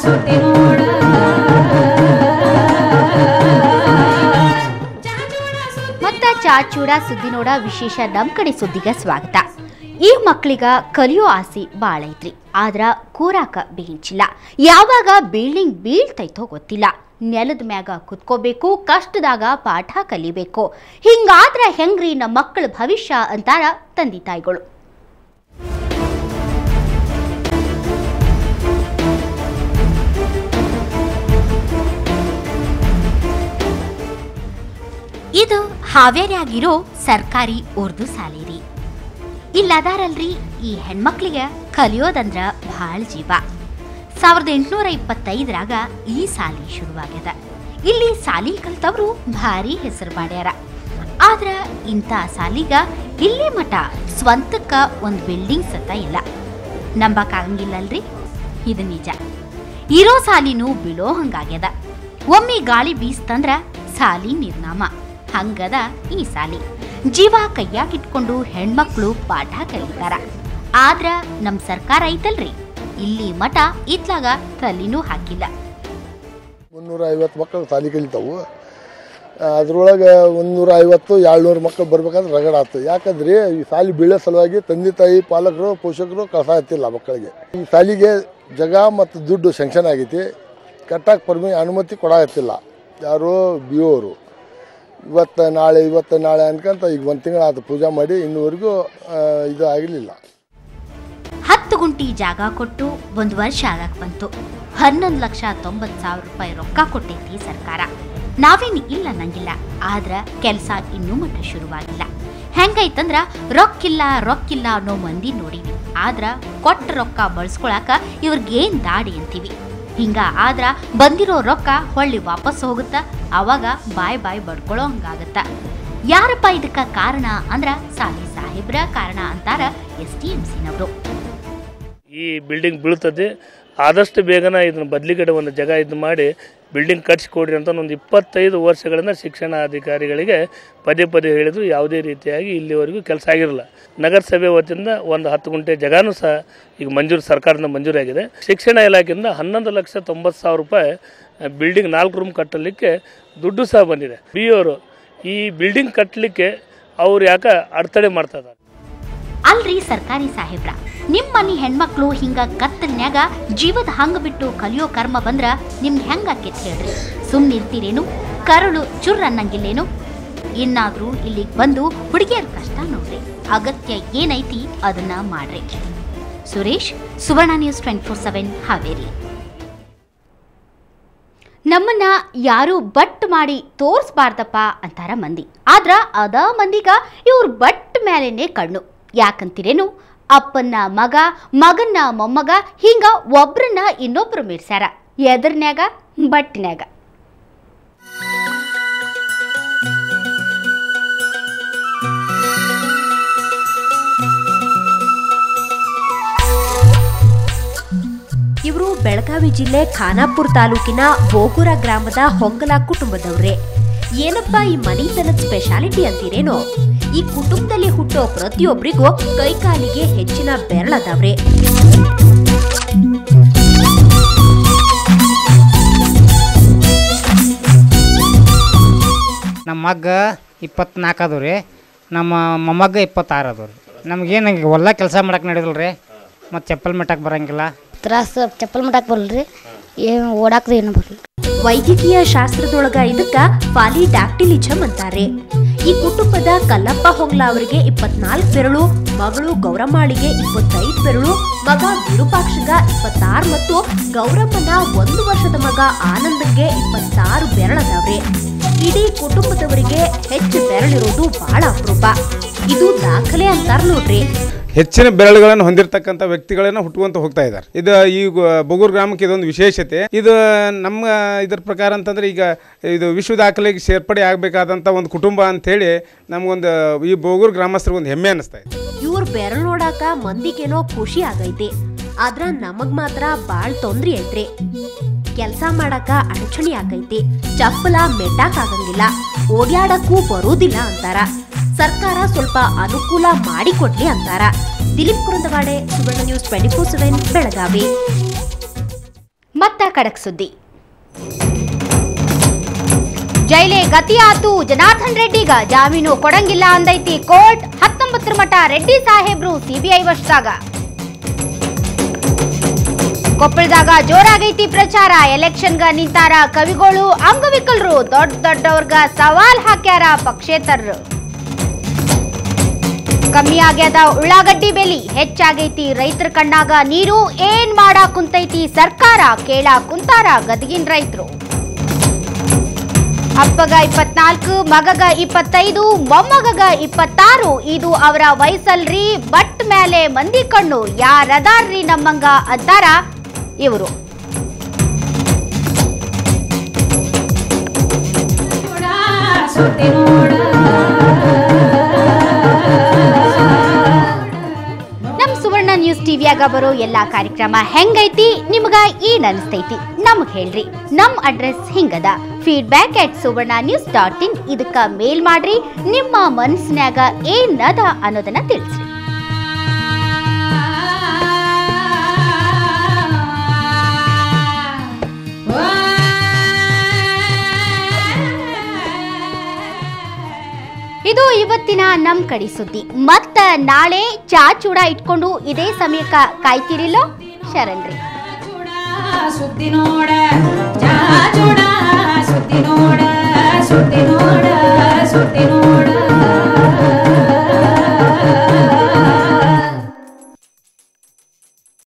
ಸುದ್ದಿ ನೋಡ ಮತ್ತ ಚಾಚೂಡ ಸುದ್ದಿ ನೋಡ ವಿಶೇಷ ನಮ್ ಕಡೆ ಸುದ್ದಿಗೆ ಸ್ವಾಗತ ಈ ಮಕ್ಕಳಿಗ ಕಲಿಯೋ ಆಸೆ ಭಾಳ ಐತ್ರಿ ಆದ್ರ ಕೂರಾಕ ಬೇಂಚಿಲ್ಲ ಯಾವಾಗ ಬಿಲ್ಡಿಂಗ್ ಬೀಳ್ತೈತೋ ಗೊತ್ತಿಲ್ಲ ನೆಲದ ಮ್ಯಾಗ ಕುತ್ಕೋಬೇಕು ಕಷ್ಟದಾಗ ಪಾಠ ಕಲಿಬೇಕು ಹಿಂಗಾದ್ರ ಹೆಂಗ್ರಿ ನಮ್ಮ ಮಕ್ಕಳ ಭವಿಷ್ಯ ಅಂತಾರ ತಂದೆ ತಾಯಿಗಳು ಇದು ಹಾವೇರಿಯಾಗಿರೋ ಸರ್ಕಾರಿ ಉರ್ದು ಶಾಲೆ ರೀ ಇಲ್ಲದಾರಲ್ರಿ ಈ ಹೆಣ್ಮಕ್ಳಿಗೆ ಕಲಿಯೋದಂದ್ರ ಭಾಳ ಜೀವ ಸಾವಿರದ ಎಂಟುನೂರ ಇಪ್ಪತ್ತೈದರಾಗ ಈ ಸಾಲಿ ಶುರುವಾಗ್ಯದ ಇಲ್ಲಿ ಸಾಲಿ ಕಲ್ತವ್ರು ಭಾರಿ ಹೆಸರು ಮಾಡ್ಯಾರ ಆದ್ರ ಇಂಥ ಸಾಲಿಗ ಇಲ್ಲಿ ಮಠ ಸ್ವಂತಕ್ಕ ಒಂದು ಬಿಲ್ಡಿಂಗ್ ಸತ ಇಲ್ಲ ನಂಬಕ್ಕಾಗಂಗಿಲ್ಲಲ್ರಿ ಇದು ನಿಜ ಇರೋ ಸಾಲಿನೂ ಬೀಳೋ ಹಂಗಾಗ್ಯದ ಒಮ್ಮೆ ಗಾಳಿ ಬೀಸ್ತಂದ್ರ ಸಾಲಿ ನಿರ್ನಾಮ ಹಂಗದ ಈ ಸಾಲಿ ಜೀವ ಕೈಯಾಗಿಟ್ಕೊಂಡು ಹೆಣ್ಮಕ್ಳು ಪಾಠ ಕಲಿತಾರ ಆದ್ರ ನಮ್ ಸರ್ಕಾರ ಐತಲ್ರಿ ಇಲ್ಲಿ ಮಠ ಇತ್ಲಾಗ ತಲಿನೂ ಹಾಕಿಲ್ಲ ಮುನ್ನೂರ ಐವತ್ತು ಮಕ್ಕಳು ಸಾಲಿ ಕಲಿತಾವು ಅದ್ರೊಳಗೆ ಒಂದೂರ ಐವತ್ತು ಏಳ್ನೂರು ಮಕ್ಕಳು ಬರ್ಬೇಕಾದ್ರೆ ರಗಡ ಆಯ್ತು ಯಾಕಂದ್ರೆ ಈ ಸಾಲಿ ಬೀಳೋ ಸಲುವಾಗಿ ತಂದೆ ತಾಯಿ ಪಾಲಕರು ಪೋಷಕರು ಕಳ್ಸ ಹತ್ತಿಲ್ಲ ಮಕ್ಕಳಿಗೆ ಈ ಸಾಲಿಗೆ ಜಗ ಮತ್ತು ದುಡ್ಡು ಶಂಕ್ಷನ್ ಆಗೈತಿ ಕಟ್ಟಕ್ಕೆ ಪರ್ಮಿ ಅನುಮತಿ ಕೊಡಾಕತ್ತಿಲ್ಲ ಯಾರು ಬಿ ಅವರು ಇವತ್ತು ನಾಳೆ ಇವತ್ತು ನಾಳೆ ಅನ್ಕೊಂತ ಈಗ ಒಂದು ತಿಂಗಳಾಯ್ತು ಪೂಜೆ ಮಾಡಿ ಇನ್ನೂವರೆಗೂ ಆ, ಇದು ಆಗಲಿಲ್ಲ ಹತ್ತು ಗುಂಟಿ ಜಾಗ ಕೊಟ್ಟು ಒಂದು ವರ್ಷ ಆಗಕ್ ಬಂತು ಹನ್ನೊಂದು ಲಕ್ಷ ತೊಂಬತ್ತು ಸಾವಿರ ರೂಪಾಯಿ ರೊಕ್ಕ ಕೊಟ್ಟೈತಿ ಸರ್ಕಾರ ನಾವೇನು ಇಲ್ಲ ನಂಗಿಲ್ಲ ಆದ್ರ ಕೆಲಸ ಇನ್ನೂ ಮಟ್ಟ ಶುರುವಾಗಿಲ್ಲ ಹೆಂಗೈತಂದ್ರ ರೊಕ್ಕಿಲ್ಲ ರೊಕ್ಕಿಲ್ಲ ಅನ್ನೋ ಮಂದಿ ನೋಡಿವಿ ಆದ್ರ ಕೊಟ್ಟ ರೊಕ್ಕ ಬಳಸ್ಕೊಳಕ ಇವ್ರಿಗೇನ್ ದಾಡಿ ಅಂತೀವಿ ಹಿಂಗ ಆದ್ರ ಬಂದಿರೋ ರೊಕ್ಕ ಹೊಳ್ಳಿ ವಾಪಸ್ ಹೋಗುತ್ತ ಅವಾಗ ಬಾಯ್ ಬಾಯ್ ಬಡ್ಕೊಳ್ಳೋ ಹಂಗಾಗತ್ತ ಯಾರಪ್ಪ ಇದಕ್ಕ ಕಾರಣ ಅಂದ್ರ ಸಾಲಿ ಸಾಹೇಬ್ರ ಕಾರಣ ಅಂತಾರ ಎಸ್ ಟಿ ಎಂ ಸಿನವರು ಈ ಬಿಲ್ಡಿಂಗ್ ಬೀಳ್ತದೆ ಆದಷ್ಟು ಬೇಗನ ಇದನ್ನ ಬದಲಿಗಡೆ ಒಂದು ಜಾಗ ಇದು ಮಾಡಿ ಬಿಲ್ಡಿಂಗ್ ಕಟ್ಸಿಕೊಡ್ರಿ ಅಂತ ಒಂದು ಇಪ್ಪತ್ತೈದು ವರ್ಷಗಳಿಂದ ಶಿಕ್ಷಣ ಅಧಿಕಾರಿಗಳಿಗೆ ಪದೇ ಪದೇ ಹೇಳಿದ್ರು ಯಾವುದೇ ರೀತಿಯಾಗಿ ಇಲ್ಲಿವರೆಗೂ ಕೆಲಸ ಆಗಿರಲ್ಲ ನಗರಸಭೆ ವತಿಯಿಂದ ಒಂದು ಹತ್ತು ಗುಂಟೆ ಜಾಗನೂ ಸಹ ಈಗ ಮಂಜೂರು ಸರ್ಕಾರದಿಂದ ಮಂಜೂರಾಗಿದೆ ಶಿಕ್ಷಣ ಇಲಾಖೆಯಿಂದ ಹನ್ನೊಂದು ಲಕ್ಷ ತೊಂಬತ್ತು ಸಾವಿರ ರೂಪಾಯಿ ಬಿಲ್ಡಿಂಗ್ ನಾಲ್ಕು ರೂಮ್ ಕಟ್ಟಲಿಕ್ಕೆ ದುಡ್ಡು ಸಹ ಬಂದಿದೆ ಬಿ ಅವರು ಈ ಬಿಲ್ಡಿಂಗ್ ಕಟ್ಟಲಿಕ್ಕೆ ಅವ್ರು ಯಾಕೆ ಅಡೆತಡೆ ಮಾಡ್ತಾ ಇದ್ದಾರೆ ಅಲ್ರಿ ಸರ್ಕಾರಿ ಸಾಹೇಬ್ರ ನಿಮ್ ಮನಿ ಹೆಣ್ಮಕ್ಳು ಹಿಂಗ ಕತ್ತಲ್ನ್ಯಾಗ ಜೀವದ ಹಂಗ ಬಿಟ್ಟು ಕಲಿಯೋ ಕರ್ಮ ಬಂದ್ರ ನಿಮ್ಗೆ ಹೆಂಗ ಆಕೇತ್ ಹೇಳ್ರಿ ಸುಮ್ನೆ ಇರ್ತೀರೇನು ಕರಳು ಚುರ್ ಅನ್ನಂಗಿಲ್ಲೇನು ಇನ್ನಾದ್ರೂ ಇಲ್ಲಿಗೆ ಬಂದು ಹುಡುಗಿಯರ ಕಷ್ಟ ನೋಡ್ರಿ ಅಗತ್ಯ ಏನೈತಿ ಅದನ್ನ ಮಾಡ್ರಿ Suresh Suvarna news twenty four seven Haveri ನಮ್ಮನ್ನ ಯಾರು ಬಟ್ ಮಾಡಿ ತೋರ್ಸ್ಬಾರ್ದಪ್ಪ ಅಂತಾರ ಮಂದಿ ಆದ್ರ ಅದ ಮಂದಿಗ ಇವ್ರ ಬಟ್ ಮೇಲೇನೆ ಕಣ್ಣು ಯಾಕಂತೀರೇನು ಅಪ್ಪನ್ನ ಮಗ ಮಗನ್ನ ಮೊಮ್ಮಗ ಹಿಂಗ ಒಬ್ರನ್ನ ಇನ್ನೊಬ್ರು ಮೀರ್ಸ್ಯಾರ ಎದರ್ನ್ಯಾಗ ಬಟ್ಟಿನ್ಯಾಗ ಇವರು ಬೆಳಗಾವಿ ಜಿಲ್ಲೆ ಖಾನಾಪುರ ತಾಲೂಕಿನ ಬೋಗುರ ಗ್ರಾಮದ ಹೊಂಗಲ ಕುಟುಂಬದವ್ರೆ ಏನಪ್ಪ ಈ ಮನಿತನದ ಸ್ಪೆಷಾಲಿಟಿ ಅಂತೀರೇನೋ ಈ ಕುಟುಂಬದಲ್ಲಿ ಹುಟ್ಟೋ ಪ್ರತಿಯೊಬ್ಬರಿಗೂ ಕೈಕಾಲಿಗೆ ಹೆಚ್ಚಿನ ಬೆರಳದವ್ರೆ ನಮ್ಮ ಮಗ್ಗ ಇಪ್ಪತ್ನಾಲ್ಕು ಅದಾವ ರೀ ನಮ್ಮ ಮೊಮ್ಮಗ್ಗ ಇಪ್ಪತ್ತಾರು ಅದಾವ ರೀ ನಮಗೇನು ಹೊಲ ಕೆಲಸ ಮಾಡಕ್ಕೆ ನಡೆದಿಲ್ಲ ರೀ ಮತ್ತು ಚಪ್ಪಲ್ ಮಟ್ಟಕ್ಕೆ ಬರಂಗಿಲ್ಲ ತ್ರಾಸ ಚಪ್ಪಲ್ ಮಟಾಕ್ ಬರಲ್ರಿ ಏನು ಓಡಾಕ್ದು ಏನು ಬರಲ್ಲ ವೈದ್ಯಕೀಯ ಶಾಸ್ತ್ರದೊಳಗ ಇದಕ್ಕ ಪಾಲಿಡ್ಯಾಕ್ಟಿಲಿಜಮ್ ಅಂತಾರೆ ಈ ಕುಟುಂಬದ ಕಲ್ಲಪ್ಪ ಹೊಂಗ್ಲ ಅವರಿಗೆ ಇಪ್ಪತ್ನಾಲ್ಕು ಬೆರಳು ಮಗಳು ಗೌರಮ್ಮಾಳಿಗೆ ಇಪ್ಪತ್ತೈದು ಬೆರಳು ಮಗ ವಿರೂಪಾಕ್ಷಗ ಇಪ್ಪತ್ತಾರು ಮತ್ತು ಗೌರಮ್ಮನ ಒಂದು ವರ್ಷದ ಮಗ ಆನಂದಗೆ ಇಪ್ಪತ್ತಾರು ಬೆರಳದವ್ರೆ ಇಡೀ ಕುಟುಂಬದವರಿಗೆ ಹೆಚ್ಚು ಬೆರಳಿರೋದು ಬಹಳ ಅಪರೂಪ ಇದು ದಾಖಲೆ ಅಂತಾರ ನೋಡ್ರಿ ಹೆಚ್ಚಿನ ಬೆರಳುಗಳನ್ನು ಹೊಂದಿರತಕ್ಕಂಥ ವ್ಯಕ್ತಿಗಳನ್ನ ಹುಟ್ಟುವಂತ ಹೋಗ್ತಾ ಇದ್ದಾರೆ ಇದು ಈ ಗ- ಬೊಗೂರು ಗ್ರಾಮಕ್ಕೆ ಇದೊಂದು ವಿಶೇಷತೆ ಇದು ನಮ್ಮ ಇದರ ಪ್ರಕಾರ ಅಂತಂದ್ರೆ ಈಗ ಇದು ವಿಶ್ವ ದಾಖಲೆಗೆ ಸೇರ್ಪಡೆ ಆಗಬೇಕಾದಂಥ ಒಂದು ಕುಟುಂಬ ಅಂತೇಳಿ ನಮಗೊಂದು ಈ ಬೋಗೂರು ಗ್ರಾಮಸ್ಥರಿಗೆ ಒಂದು ಹೆಮ್ಮೆ ಅನಿಸ್ತಾ ಇದೆ ಇವ್ರ ಬೆರಳು ನೋಡಾಕ ಮಂದಿಗೇನೋ ಖುಷಿ ಆಗೈತಿ ಆದ್ರ ನಮಗ್ ಮಾತ್ರ ಬಾಳ್ ತೊಂದ್ರೆ ಐತ್ರಿ ಕೆಲ್ಸ ಮಾಡಾಕ ಅಡಚಣೆ ಆಗೈತಿ ಚಪ್ಪಲ ಮೆಟ್ಟಾಕ್ ಆಗಂಗಿಲ್ಲ ಓಡ್ಯಾಡಕ್ಕೂ ಬರೋದಿಲ್ಲ ಅಂತಾರ ಸರ್ಕಾರ ಸ್ವಲ್ಪ ಅನುಕೂಲ ಮಾಡಿಕೊಡ್ಲಿ ಅಂತಾರ Dilip Kurandawade Suvarna news twenty four seven Belagavi ಮತ್ತ ಕಡಕ್ ಸುದ್ದಿ ಜೈಲೆ ಗತಿಯಾತು ಜನಾರ್ದನ್ ರೆಡ್ಡಿಗ ಜಾಮೀನು ಕೊಡಂಗಿಲ್ಲ ಅಂದೈತಿ ಕೋರ್ಟ್ ಹತ್ತೊಂಬತ್ತರ ಮಠ ರೆಡ್ಡಿ ಸಾಹೇಬ್ರು ಸಿಬಿಐ ವಶದಾಗ ಕೊಪ್ಪಳದಾಗ ಜೋರಾಗೈತಿ ಪ್ರಚಾರ ಎಲೆಕ್ಷನ್ಗ ನಿಂತಾರ ಕವಿಗಳು ಅಂಗವಿಕಲರು ದೊಡ್ಡ ದೊಡ್ಡವ್ರಗ ಸವಾಲ್ ಹಾಕ್ಯಾರ ಪಕ್ಷೇತರರು ಕಮ್ಮಿ ಆಗ್ಯದ ಉಳ್ಳಾಗಡ್ಡಿ ಬೆಲಿ ಹೆಚ್ಚಾಗೈತಿ ರೈತರ ಕಣ್ಣಾಗ ನೀರು ಏನ್ ಮಾಡಾ ಕುಂತೈತಿ ಸರ್ಕಾರ ಕೇಳಾ ಕುಂತಾರ ಗದಗಿನ ರೈತರು ಅಪ್ಪಗ ಇಪ್ಪತ್ನಾಲ್ಕು ಮಗಗ ಇಪ್ಪತ್ತೈದು ಮೊಮ್ಮಗಗ ಇಪ್ಪತ್ತಾರು ಇದು ಅವರ ವಯಸ್ಸಲ್ರಿ ಬಟ್ ಮೇಲೆ ಮಂದಿ ಕಣ್ಣು ಯಾರದಾರ್ರಿ ನಮ್ಮಂಗ ಅಂತಾರ ಇವರು ನಮ್ ಸುವರ್ಣ ನ್ಯೂಸ್ ಟಿವಿಯಾಗ ಬರೋ ಎಲ್ಲಾ ಕಾರ್ಯಕ್ರಮ ಹೆಂಗೈತಿ ನಿಮ್ಗ ಏನ್ ಅನಿಸ್ತೈತಿ ನಮ್ಗ್ ಹೇಳ್ರಿ ನಮ್ ಅಡ್ರೆಸ್ ಹಿಂಗದ feedback at Suvarna news dot in ಇದಕ್ಕ ಮೇಲ್ ಮಾಡ್ರಿ ನಿಮ್ಮ ಮನಸ್ಸಿನ್ಯಾಗ ಏನದ ಅನ್ನೋದನ್ನ ತಿಳಿಸ್ರಿ ಇದು ಇವತ್ತಿನ ನಮ್ ಕಡಿ ಸುದ್ದಿ ಮತ್ತ ನಾಳೆ ಚಾ ಚೂಡ ಇಟ್ಕೊಂಡು ಇದೇ ಸಮಯಕ್ಕ ಕಾಯ್ತಿರಿಲ್ಲೋ ಶರಣ್ರಿ ಸುದ್ದಿ ನೋಡ